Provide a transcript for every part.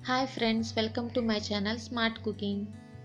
hi friends welcome to my channel smart cooking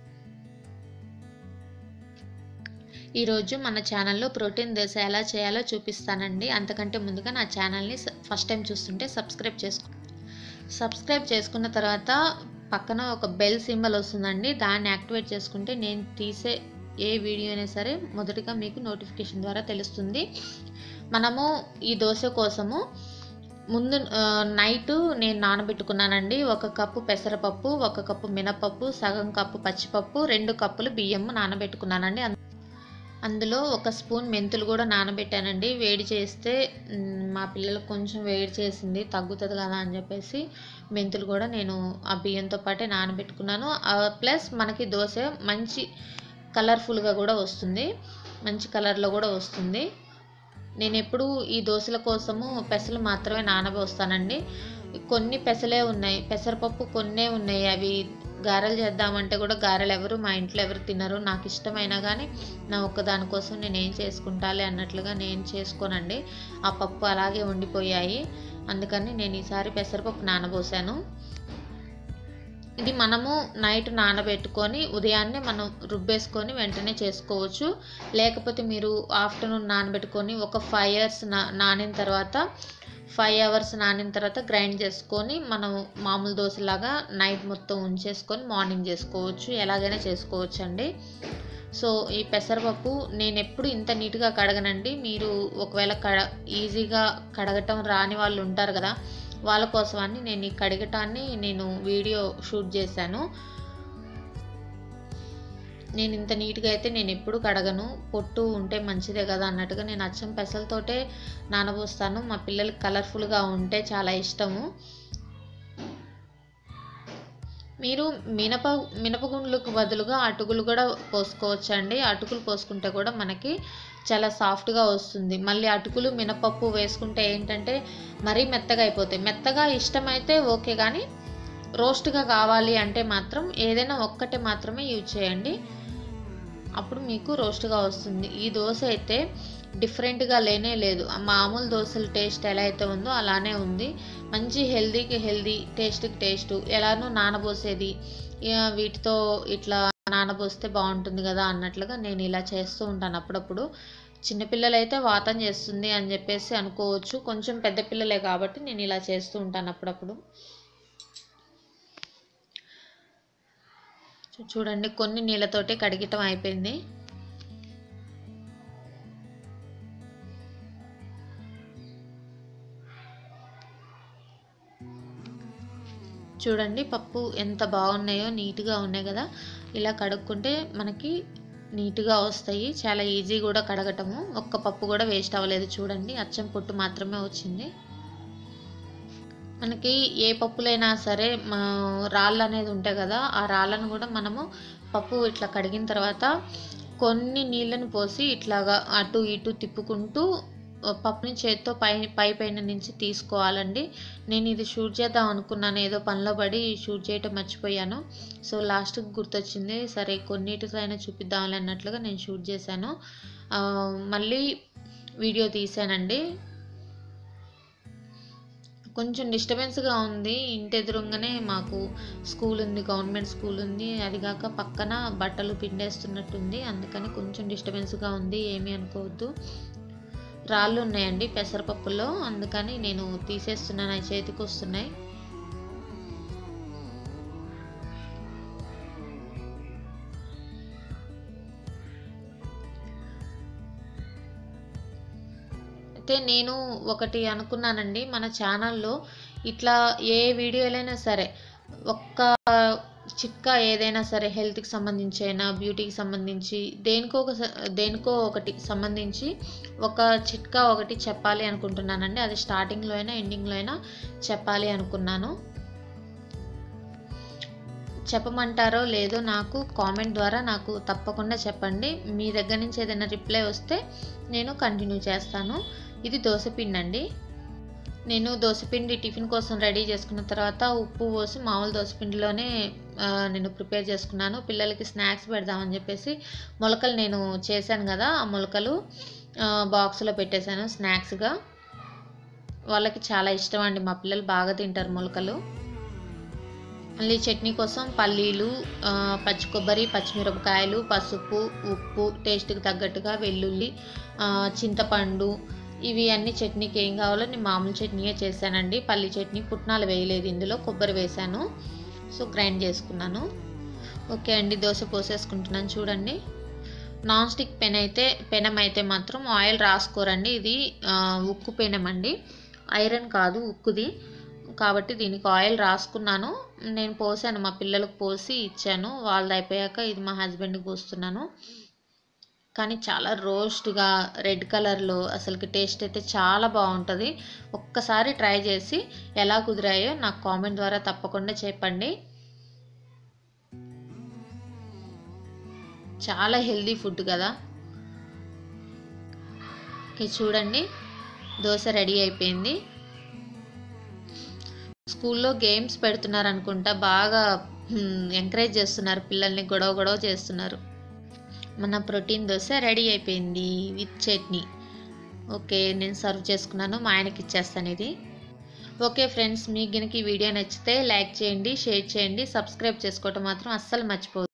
ఈరోజు మన ఛానల్లో ప్రోటీన్ దోశ ఎలా చేయాలో చూపిస్తానండి అంతకంటే ముందుగా నా ఛానల్ని ఫస్ట్ టైం చూస్తుంటే సబ్స్క్రైబ్ చేసుకో సబ్స్క్రైబ్ చేసుకున్న తర్వాత పక్కన ఒక బెల్ సింబల్ వస్తుందండి దాన్ని యాక్టివేట్ చేసుకుంటే నేను తీసే ఏ వీడియో అయినా సరే మొదటిగా మీకు నోటిఫికేషన్ ద్వారా తెలుస్తుంది మనము ఈ దోశ కోసము ముందు నైట్ నేను నానబెట్టుకున్నానండి ఒక కప్పు పెసరపప్పు ఒక కప్పు మినపప్పు సగం కప్పు పచ్చిపప్పు రెండు కప్పులు బియ్యం నానబెట్టుకున్నానండి అందులో ఒక స్పూన్ మెంతులు కూడా నానబెట్టానండి వేడి చేస్తే మా పిల్లలకు కొంచెం వేడి చేసింది తగ్గుతుంది కదా అని చెప్పేసి మెంతులు కూడా నేను ఆ బియ్యంతో పాటే నానబెట్టుకున్నాను ప్లస్ మనకి దోశ మంచి కలర్ఫుల్గా కూడా వస్తుంది మంచి కలర్లో కూడా వస్తుంది నేను ఎప్పుడు ఈ దోశల కోసము పెసలు మాత్రమే నానబోస్తానండి కొన్ని పెసలే ఉన్నాయి పెసరపప్పు కొన్నే ఉన్నాయి అవి గారెలు చేద్దామంటే కూడా గారెలు ఎవరు మా ఇంట్లో ఎవరు తినరు నాకు ఇష్టమైనా కానీ నా ఒక్క దానికోసం నేను ఏం చేసుకుంటాలే అన్నట్లుగా నేను చేసుకోనండి ఆ పప్పు అలాగే ఉండిపోయాయి అందుకని నేను ఈసారి పెసరపప్పు నానబోసాను ఇది మనము నైట్ నానబెట్టుకొని ఉదయాన్నే మనం రుబ్బేసుకొని వెంటనే చేసుకోవచ్చు లేకపోతే మీరు ఆఫ్టర్నూన్ నానబెట్టుకొని ఒక ఫైవ్ ఇయర్స్ నా నానిన తర్వాత ఫైవ్ అవర్స్ నానిన తర్వాత గ్రైండ్ చేసుకొని మనం మామూలు దోశలాగా నైట్ మొత్తం ఉంచేసుకొని మార్నింగ్ చేసుకోవచ్చు ఎలాగైనా చేసుకోవచ్చు అండి సో ఈ పెసరపప్పు నేను ఎప్పుడు ఇంత నీట్గా కడగనండి మీరు ఒకవేళ కడ ఈజీగా కడగటం రాని వాళ్ళు ఉంటారు కదా వాళ్ళ కోసమని నేను ఈ కడగటాన్ని నేను వీడియో షూట్ చేశాను నేను ఇంత నీట్గా అయితే నేను ఎప్పుడు కడగను పొట్టు ఉంటే మంచిదే కదా అన్నట్టుగా నేను అచ్చం పెసలతోటే నానబోస్తాను మా పిల్లలకి కలర్ఫుల్గా ఉంటే చాలా ఇష్టము మీరు మినప మినపగుండ్లకు బదులుగా అటుకులు కూడా పోసుకోవచ్చండి అటుకులు పోసుకుంటే కూడా మనకి చాలా సాఫ్ట్గా వస్తుంది మళ్ళీ అటుకులు మినపప్పు వేసుకుంటే ఏంటంటే మరీ మెత్తగా అయిపోతాయి మెత్తగా ఇష్టమైతే ఓకే కానీ రోస్ట్గా కావాలి అంటే మాత్రం ఏదైనా ఒక్కటే మాత్రమే యూజ్ చేయండి అప్పుడు మీకు రోస్ట్గా వస్తుంది ఈ దోశ అయితే డిఫరెంట్గా లేనే లేదు మామూలు దోశల టేస్ట్ ఎలా అయితే ఉందో అలానే ఉంది మంచి హెల్దీకి హెల్దీ టేస్ట్కి టేస్ట్ ఎలానో నానబోసేది వీటితో ఇట్లా నానబోస్తే బాగుంటుంది కదా అన్నట్లుగా నేను ఇలా చేస్తూ ఉంటాను అప్పుడప్పుడు చిన్నపిల్లలు అయితే వాతం చేస్తుంది అని చెప్పేసి అనుకోవచ్చు కొంచెం పెద్ద పిల్లలే కాబట్టి నేను ఇలా చేస్తూ ఉంటాను అప్పుడప్పుడు చూడండి కొన్ని నీళ్ళతోటి కడిగటం అయిపోయింది చూడండి పప్పు ఎంత బాగున్నాయో నీట్గా ఉన్నాయి కదా ఇలా కడుక్కుంటే మనకి నీట్గా వస్తాయి చాలా ఈజీ కూడా కడగటము ఒక్క పప్పు కూడా వేస్ట్ అవ్వలేదు చూడండి అచ్చం పొట్టు మాత్రమే వచ్చింది మనకి ఏ పప్పులైనా సరే రాళ్ళు అనేది ఉంటాయి కదా ఆ రాళ్ళను కూడా మనము పప్పు ఇట్లా కడిగిన తర్వాత కొన్ని నీళ్ళని పోసి ఇట్లాగా అటు ఇటు తిప్పుకుంటూ పప్పుని చేత్తో పై పై పైన నుంచి తీసుకోవాలండి నేను ఇది షూట్ చేద్దాం అనుకున్నాను ఏదో పనిలో పడి షూట్ చేయటం మర్చిపోయాను సో లాస్ట్కి గుర్తొచ్చింది సరే కొన్నిటికైనా చూపిద్దామని అన్నట్లుగా నేను షూట్ చేశాను మళ్ళీ వీడియో తీసానండి కొంచెం డిస్టర్బెన్స్గా ఉంది ఇంటి ఎదురుగానే మాకు స్కూల్ ఉంది గవర్నమెంట్ స్కూల్ ఉంది అది కాక పక్కన బట్టలు పిండేస్తున్నట్టుంది అందుకని కొంచెం డిస్టర్బెన్స్గా ఉంది ఏమీ అనుకోవద్దు రాళ్ళు ఉన్నాయండి పెసరపప్పులో అందుకని నేను తీసేస్తున్నాను అవి చేతికి వస్తున్నాయి అయితే నేను ఒకటి అనుకున్నానండి మన ఛానల్లో ఇట్లా ఏ వీడియోలైనా సరే ఒక్క చిట్కా ఏదైనా సరే హెల్త్కి సంబంధించి అయినా బ్యూటీకి సంబంధించి దేనికో ఒక దేనికో ఒకటి సంబంధించి ఒక చిట్కా ఒకటి చెప్పాలి అనుకుంటున్నానండి అది స్టార్టింగ్లో అయినా ఎండింగ్లో అయినా చెప్పాలి అనుకున్నాను చెప్పమంటారో లేదో నాకు కామెంట్ ద్వారా నాకు తప్పకుండా చెప్పండి మీ దగ్గర నుంచి ఏదైనా రిప్లై వస్తే నేను కంటిన్యూ చేస్తాను ఇది దోశపిండి అండి నేను దోశపిండి టిఫిన్ కోసం రెడీ చేసుకున్న తర్వాత ఉప్పు పోసి మామూలు దోశపిండిలోనే నేను ప్రిపేర్ చేసుకున్నాను పిల్లలకి స్నాక్స్ పెడదామని చెప్పేసి మొలకలు నేను చేశాను కదా ఆ మొలకలు బాక్స్లో పెట్టేశాను స్నాక్స్గా వాళ్ళకి చాలా ఇష్టం అండి మా పిల్లలు బాగా తింటారు మొలకలు మళ్ళీ చట్నీ కోసం పల్లీలు ఆ, పచ్చి కొబ్బరి పచ్చిమిరపకాయలు పసుపు ఉప్పు టేస్ట్కి తగ్గట్టుగా వెల్లుల్లి ఆ, చింతపండు ఇవి అన్ని చట్నీకి ఏం కావాలో నేను మామూలు చట్నీయే చేశానండి పల్లి చట్నీ పుట్నాలు వేయలేదు ఇందులో కొబ్బరి వేశాను సో గ్రైండ్ చేసుకున్నాను ఓకే అండి దోశ పోసేసుకుంటున్నాను చూడండి నాన్ స్టిక్ పెన్ అయితే పెనం అయితే మాత్రం ఆయిల్ రాసుకోరండి ఇది ఆ, ఉక్కు పెనం అండి ఐరన్ కాదు ఉక్కుది కాబట్టి దీనికి ఆయిల్ రాసుకున్నాను నేను పోసాను మా పిల్లలకు పోసి ఇచ్చాను వాళ్ళది అయిపోయాక ఇది మా హస్బెండ్కి పోస్తున్నాను కానీ చాలా రోస్ట్గా రెడ్ కలర్లో అసలుకి టేస్ట్ అయితే చాలా బాగుంటుంది ఒక్కసారి ట్రై చేసి ఎలా కుదిరాయో నాకు కామెంట్ ద్వారా తప్పకుండా చెప్పండి చాలా హెల్దీ ఫుడ్ కదా ఓకే చూడండి దోశ రెడీ అయిపోయింది స్కూల్లో గేమ్స్ పెడుతున్నారు అనుకుంటా బాగా ఎంకరేజ్ చేస్తున్నారు పిల్లల్ని గొడవ గొడవ చేస్తున్నారు మన ప్రోటీన్ దోశ రెడీ అయిపోయింది విత్ చట్నీ ఓకే నేను సర్వ్ చేసుకున్నాను మా ఆయనకి ఇచ్చేస్తాను ఇది ఓకే ఫ్రెండ్స్ మీకు గనుక ఈ వీడియో నచ్చితే లైక్ చేయండి షేర్ చేయండి సబ్స్క్రైబ్ చేసుకోవటం మాత్రం అస్సలు మర్చిపోవద్దు